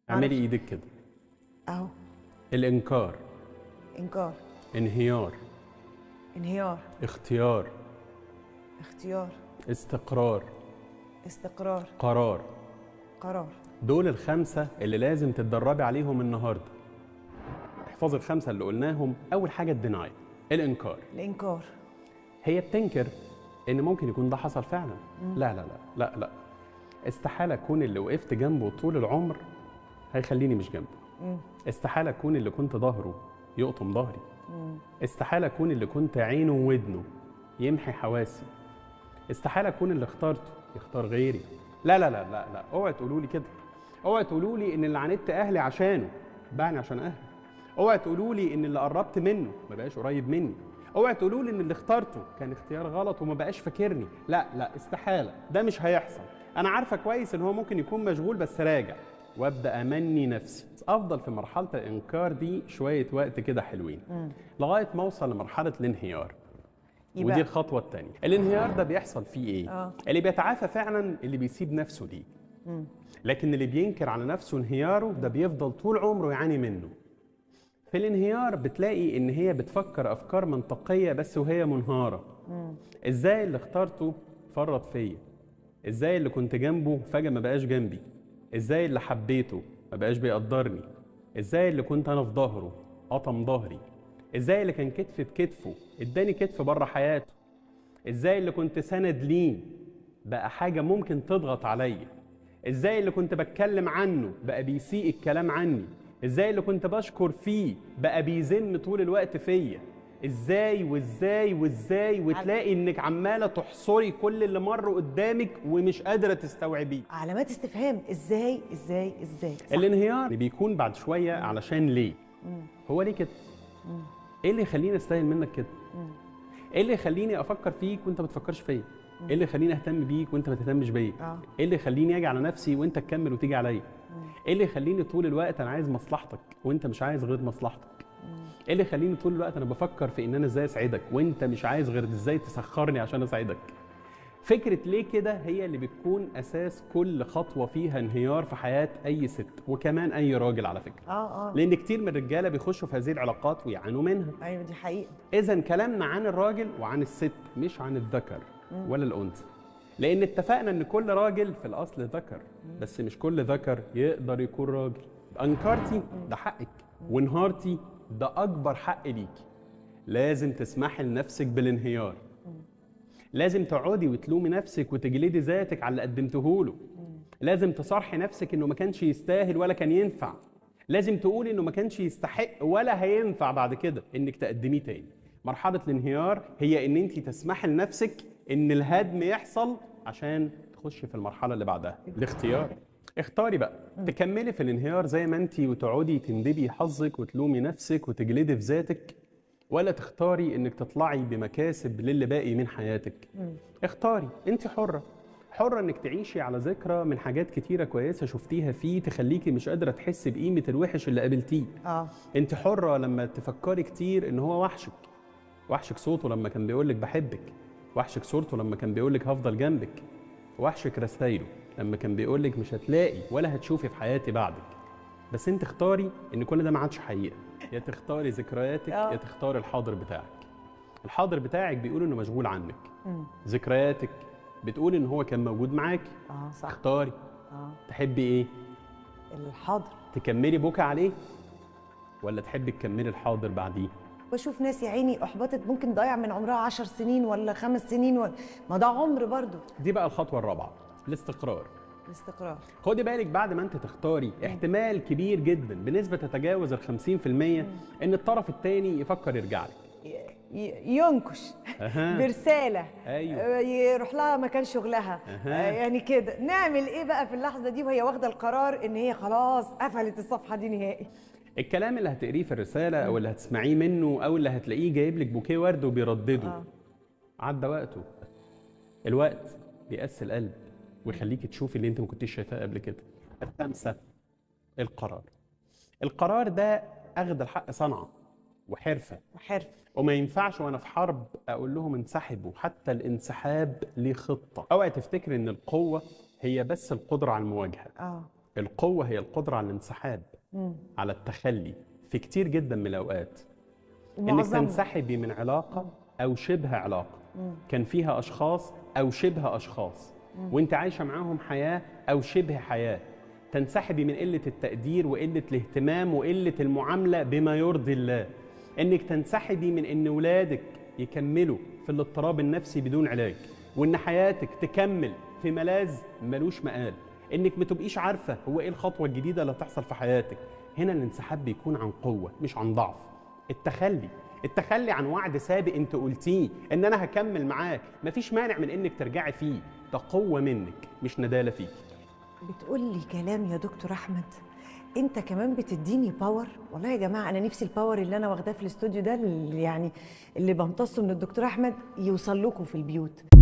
اعملي معرفش. ايدك كده اهو الانكار انكار انهيار انهيار اختيار اختيار استقرار استقرار قرار قرار دول الخمسة اللي لازم تتدربي عليهم النهاردة احفظي الخمسة اللي قلناهم أول حاجة الديناي الإنكار الانكار هي بتنكر إن ممكن يكون ده حصل فعلا لا لا لا لا لا استحالة أكون اللي وقفت جنبه طول العمر هيخليني مش جنبه مم. استحالة أكون اللي كنت ظهره يقطم ظهري استحالة أكون اللي كنت عينه وودنه يمحي حواسي استحالة أكون اللي اخترته يختار غيري لا لا لا لا لا اوعي تقولوا لي كده اوعي تقولوا لي ان اللي عاندت اهلي عشانه باعني عشان اهلي اوعي تقولوا لي ان اللي قربت منه ما بقاش قريب مني اوعي تقولوا لي ان اللي اخترته كان اختيار غلط وما بقاش فاكرني لا لا استحالة ده مش هيحصل انا عارفة كويس ان هو ممكن يكون مشغول بس راجع وابدا امني نفسي افضل في مرحله الانكار دي شويه وقت كده حلوين لغايه ما اوصل لمرحله الانهيار يبقى- ودي الخطوه الثانيه الانهيار ده بيحصل فيه ايه آه. اللي بيتعافى فعلا اللي بيسيب نفسه ليه لكن اللي بينكر على نفسه انهياره ده بيفضل طول عمره يعاني منه في الانهيار بتلاقي ان هي بتفكر افكار منطقيه بس وهي منهاره ازاي اللي اخترته فرط فيا ازاي اللي كنت جنبه فجاه ما بقاش جنبي ازاي اللي حبيته ما بقاش بيقدرني ازاي اللي كنت انا في ظهره قطم ظهري ازاي اللي كان كتف بكتفه اداني كتف بره حياته ازاي اللي كنت سند ليه بقى حاجه ممكن تضغط عليا ازاي اللي كنت بتكلم عنه بقى بيسيء الكلام عني ازاي اللي كنت بشكر فيه بقى بيذم طول الوقت فيا ازاي وازاي وازاي وتلاقي انك عماله تحصري كل اللي مر قدامك ومش قادره تستوعبيه علامات استفهام ازاي ازاي ازاي صح. الانهيار بيكون بعد شويه علشان ليه هو ليه كده ايه اللي يخليني استاهل منك كده ايه اللي يخليني افكر فيك وانت ما تفكرش فيا ايه اللي يخليني اهتم بيك وانت ما تهتمش بيا آه. ايه اللي يخليني اجي على نفسي وانت تكمل وتيجي عليا ايه اللي يخليني طول الوقت انا عايز مصلحتك وانت مش عايز غير مصلحتك ايه اللي يخليني طول الوقت انا بفكر في ان انا ازاي اسعدك وانت مش عايز غير ازاي تسخرني عشان اسعدك فكرة ليه كده هي اللي بتكون أساس كل خطوة فيها انهيار في حياة أي ست وكمان أي راجل على فكرة اه اه لأن كتير من الرجالة بيخشوا في هذه العلاقات ويعانوا منها ايوه دي حقيقه إذا كلامنا عن الراجل وعن الست مش عن الذكر ولا الأنثى لأن اتفقنا إن كل راجل في الأصل ذكر بس مش كل ذكر يقدر يكون راجل أنكرتي ده حقك وانهارتي ده أكبر حق ليكي لازم تسمحي لنفسك بالانهيار لازم تقعدي وتلومي نفسك وتجلدي ذاتك على اللي قدمته له لازم تصارحي نفسك انه ما كانش يستاهل ولا كان ينفع لازم تقولي انه ما كانش يستحق ولا هينفع بعد كده انك تقدميه تاني مرحله الانهيار هي ان انت تسمحي لنفسك ان الهدم يحصل عشان تخشي في المرحله اللي بعدها الاختيار اختاري بقى تكملي في الانهيار زي ما انت وتقعدي تندبي حظك وتلومي نفسك وتجلدي في ذاتك ولا تختاري انك تطلعي بمكاسب للي باقي من حياتك اختاري انت حره حره انك تعيشي على ذكرى من حاجات كتيره كويسه شفتيها فيه تخليكي مش قادره تحسي بقيمه الوحش اللي قابلتيه اه انت حره لما تفكري كتير ان هو وحشك وحشك صوته لما كان بيقولك بحبك وحشك صورته لما كان بيقولك هفضل جنبك وحشك رسايله لما كان بيقولك مش هتلاقي ولا هتشوفي في حياتي بعدك بس انت اختاري ان كل ده ما عادش حقيقه يا تختاري ذكرياتك آه. يا تختاري الحاضر بتاعك الحاضر بتاعك بيقول انه مشغول عنك ذكرياتك بتقول ان هو كان موجود معاكي اه صح اختاري اه تحبي ايه الحاضر تكملي بكى عليه ولا تحبي تكملي الحاضر بعديه بشوف ناس يا عيني احبطت ممكن ضيع من عمرها عشر سنين ولا خمس سنين ولا ما ده عمر برضو دي بقى الخطوه الرابعه الاستقرار الاستقرار خدي بالك بعد ما انت تختاري احتمال كبير جدا بنسبه تتجاوز ال 50% ان الطرف الثاني يفكر يرجع لك ي- ي- ينكش أها. برساله أيوة. آه، يروح لها مكان شغلها أها. آه، يعني كده نعمل ايه بقى في اللحظه دي وهي واخده القرار ان هي خلاص قفلت الصفحه دي نهائي الكلام اللي هتقريه في الرساله او اللي هتسمعيه منه او اللي هتلاقيه جايب لك بوكيه ورد وبيردده آه. عدى وقته الوقت بيقسي القلب ويخليك تشوفي اللي انت ما كنتيش شايفاه قبل كده الخامسه القرار القرار ده اخذ الحق صنعه وحرفه وحرف وما ينفعش وانا في حرب اقول لهم انسحبوا حتى الانسحاب ليه خطه اوعي تفتكر ان القوه هي بس القدره على المواجهه اه القوه هي القدره على الانسحاب مم. على التخلي في كتير جدا من الاوقات انك ومعظمنا. تنسحبي من علاقه او شبه علاقه كان فيها اشخاص او شبه اشخاص وانت عايشه معاهم حياه او شبه حياه تنسحبي من قله التقدير وقله الاهتمام وقله المعامله بما يرضي الله انك تنسحبي من ان ولادك يكملوا في الاضطراب النفسي بدون علاج وان حياتك تكمل في ملاذ ملوش مقال انك ما تبقيش عارفه هو ايه الخطوه الجديده اللي هتحصل في حياتك هنا الانسحاب بيكون عن قوه مش عن ضعف التخلي التخلي عن وعد سابق انت قلتيه ان انا هكمل معاك مفيش مانع من انك ترجعي فيه ده قوه منك مش نداله فيك بتقول لي كلام يا دكتور احمد انت كمان بتديني باور والله يا جماعه انا نفسي الباور اللي انا واخداه في الاستوديو ده اللي يعني اللي بمتصه من الدكتور احمد يوصل لكم في البيوت